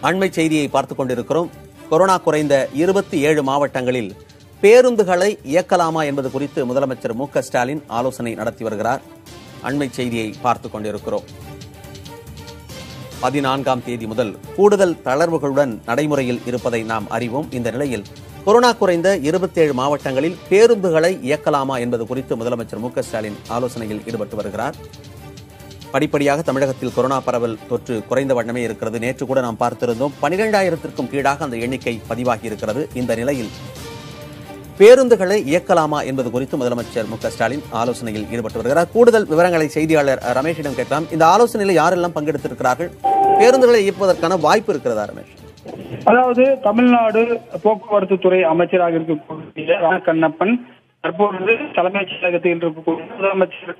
அண்மை செய்தியை பார்த்துக் கொண்டிருக்கிறோம் கொரோனா குறைந்த இருபத்தி ஏழு மாவட்டங்களில் பேருந்துகளை இயக்கலாமா என்பது குறித்து முதலமைச்சர் மு க ஸ்டாலின் ஆலோசனை நடத்தி வருகிறார் அண்மை செய்தியை பார்த்துக் கொண்டிருக்கிறோம் பதினான்காம் தேதி முதல் கூடுதல் தளர்வுகளுடன் நடைமுறையில் இருப்பதை நாம் அறிவோம் இந்த நிலையில் கொரோனா குறைந்த 27 மாவட்டங்களில் பேருந்துகளை இயக்கலாமா என்பது குறித்து முதலமைச்சர் மு க ஸ்டாலின் ஆலோசனையில் ஈடுபட்டு வருகிறார் படிப்படியாக தமிழகத்தில் கொரோனா பரவல் தொற்று குறைந்த வண்ணமே இருக்கிறது நேற்று கூட நாம் பார்த்திருந்தோம் பனிரெண்டாயிரத்திற்கும் கீழாக அந்த எண்ணிக்கை பதிவாகி இருக்கிறது இந்த நிலையில் பேருந்துகளை இயக்கலாமா என்பது குறித்து முதலமைச்சர் மு க ஸ்டாலின் ஆலோசனையில் ஈடுபட்டு வருகிறார் கூடுதல் விவரங்களை செய்தியாளர் ரமேஷிடம் கேட்கலாம் இந்த ஆலோசனையில் யாரெல்லாம் பங்கெடுத்திருக்கிறார்கள் பேருந்துகளை இயக்குவதற்கான வாய்ப்பு இருக்கிறதா ரமேஷ் அதாவது தமிழ்நாடு போக்குவரத்து துறை அமைச்சராக இருக்கக்கூடிய ரா கண்ணப்பன் தற்பொழுது தலைமைச் செயலகத்தில் இருக்கக்கூடிய முதலமைச்சர்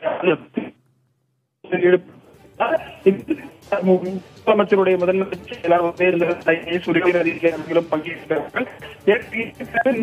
முதலமைச்சருடைய முதன்மை செயலாளர் உதயநிதி ஐஏஎஸ் உயர் அதிகாரிகளும் பங்கேற்கிறார்கள் ஏற்கனவே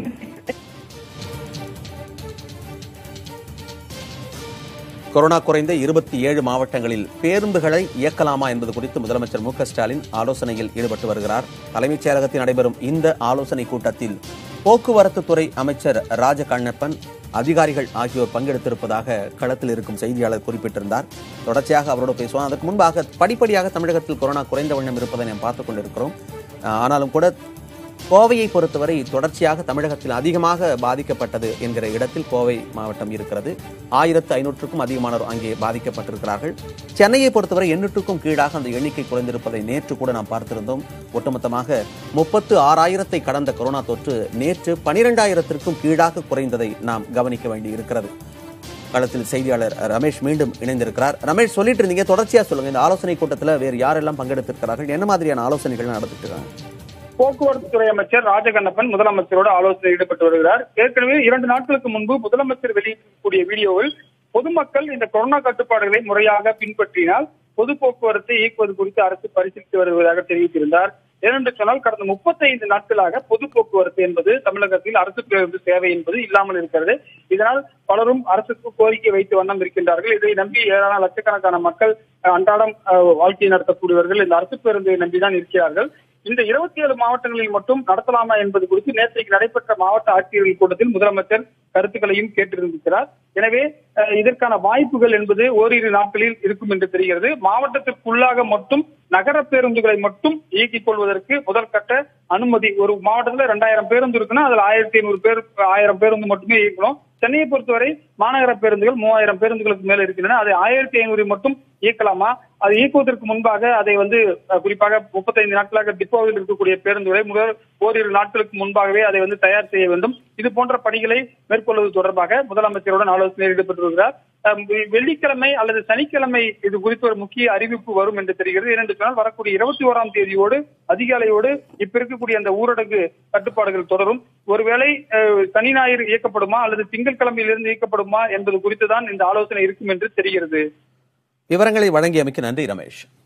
கொரோனா குறைந்த இருபத்தி ஏழு மாவட்டங்களில் பேருந்துகளை இயக்கலாமா என்பது குறித்து முதலமைச்சர் மு க ஸ்டாலின் ஆலோசனையில் ஈடுபட்டு வருகிறார் தலைமைச் செயலகத்தில் நடைபெறும் இந்த ஆலோசனை கூட்டத்தில் போக்குவரத்து துறை அமைச்சர் ராஜ கண்ணப்பன் அதிகாரிகள் ஆகியோர் பங்கெடுத்திருப்பதாக களத்தில் இருக்கும் செய்தியாளர் குறிப்பிட்டிருந்தார் தொடர்ச்சியாக அவரோடு பேசுவோம் அதற்கு முன்பாக படிப்படியாக தமிழகத்தில் கொரோனா குறைந்த வண்ணம் இருப்பதை நாம் பார்த்துக் கொண்டிருக்கிறோம் ஆஹ் ஆனாலும் கூட கோவையை பொறுத்தவரை தொடர்ச்சியாக தமிழகத்தில் அதிகமாக பாதிக்கப்பட்டது என்கிற இடத்தில் கோவை மாவட்டம் இருக்கிறது ஆயிரத்து ஐநூற்றுக்கும் அதிகமானோர் அங்கே பாதிக்கப்பட்டிருக்கிறார்கள் சென்னையை பொறுத்தவரை எண்ணூற்றுக்கும் கீழாக அந்த எண்ணிக்கை குறைந்திருப்பதை நேற்று கூட நாம் பார்த்திருந்தோம் ஒட்டுமொத்தமாக முப்பத்து ஆறாயிரத்தை கடந்த கொரோனா தொற்று நேற்று பனிரெண்டாயிரத்திற்கும் கீழாக குறைந்ததை நாம் கவனிக்க வேண்டி இருக்கிறது களத்தில் செய்தியாளர் ரமேஷ் மீண்டும் இணைந்திருக்கிறார் ரமேஷ் சொல்லிட்டு இருந்தீங்க தொடர்ச்சியா சொல்லுங்க இந்த ஆலோசனை கூட்டத்தில் வேறு யாரெல்லாம் பங்கெடுத்திருக்கிறார்கள் என்ன மாதிரியான ஆலோசனைகள் நடந்துட்டு இருக்காங்க போக்குவரத்து துறை அமைச்சர் ராஜகண்ணப்பன் முதலமைச்சரோடு ஆலோசனையில் ஈடுபட்டு வருகிறார் ஏற்கனவே இரண்டு நாட்களுக்கு முன்பு முதலமைச்சர் வெளியிடக்கூடிய வீடியோவில் பொதுமக்கள் இந்த கொரோனா கட்டுப்பாடுகளை முறையாக பின்பற்றினால் பொது போக்குவரத்தை இயக்குவது குறித்து அரசு பரிசீலித்து வருவதாக தெரிவித்திருந்தார் ஏனென்று சொன்னால் கடந்த முப்பத்தைந்து நாட்களாக பொது போக்குவரத்து என்பது தமிழகத்தில் அரசு பேருந்து சேவை என்பது இல்லாமல் இருக்கிறது இதனால் பலரும் அரசுக்கு கோரிக்கை வைத்து வண்ணம் இருக்கின்றார்கள் இதை நம்பி ஏராளமான லட்சக்கணக்கான மக்கள் அஹ், அன்றாடம் அஹ், வாழ்க்கை நடத்தக்கூடியவர்கள் இந்த அரசு பேருந்தை நம்பிதான் இருக்கிறார்கள் இந்த இருபத்தி ஏழு மாவட்டங்களில் மட்டும் நடத்தலாமா என்பது குறித்து நேற்றைக்கு நடைபெற்ற மாவட்ட ஆட்சியர்கள் கூட்டத்தில் முதலமைச்சர் கருத்துக்களையும் கேட்டிருந்திருக்கிறார் எனவே அஹ், இதற்கான வாய்ப்புகள் என்பது ஓரிரு நாட்களில் இருக்கும் என்று தெரிகிறது மாவட்டத்திற்குள்ளாக மட்டும் நகர பேருந்துகளை மட்டும் இயக்கிக் கொள்வதற்கு முதல் கட்ட அனுமதி ஒரு மாவட்டத்துல ரெண்டாயிரம் பேருந்து இருக்குன்னா அதுல ஆயிரத்தி ஐநூறு பேர் ஆயிரம் பேருந்து மட்டுமே இயக்கணும் சென்னையை பொறுத்தவரை மாநகர பேருந்துகள் மூவாயிரம் பேருந்துகளுக்கு மேல இருக்கின்றன அதை ஆயிரத்தி ஐநூறு மட்டும் இயக்கலாமா அது இயக்குவதற்கு முன்பாக அதை வந்து அஹ், குறிப்பாக முப்பத்தைந்து நாட்களாக டிப்போவில் இருக்கக்கூடிய பேருந்துகளை முதல் ஓரிரு நாட்களுக்கு முன்பாகவே அதை வந்து தயார் செய்ய வேண்டும் இது போன்ற பணிகளை மேற்கொள்வது தொடர்பாக முதலமைச்சருடன் ஆலோசனையில் ஈடுபட்டு வருகிறார் அஹ், வெள்ளிக்கிழமை அல்லது சனிக்கிழமை இது குறித்து ஒரு முக்கிய அறிவிப்பு வரும் என்று தெரிகிறது ஏனென்று சொன்னால் வரக்கூடிய இருபத்தி ஓராம் தேதியோடு அதிகாலையோடு இப்ப இருக்கக்கூடிய அந்த ஊரடங்கு கட்டுப்பாடுகள் தொடரும் ஒருவேளை அஹ், சனி ஞாயிறு இயக்கப்படுமா அல்லது திங்கட்கிழமையிலிருந்து இயக்கப்படுமா என்பது குறித்து தான் இந்த ஆலோசனை இருக்கும் என்று தெரிகிறது விவரங்களை வழங்கியமைக்கு நன்றி ரமேஷ்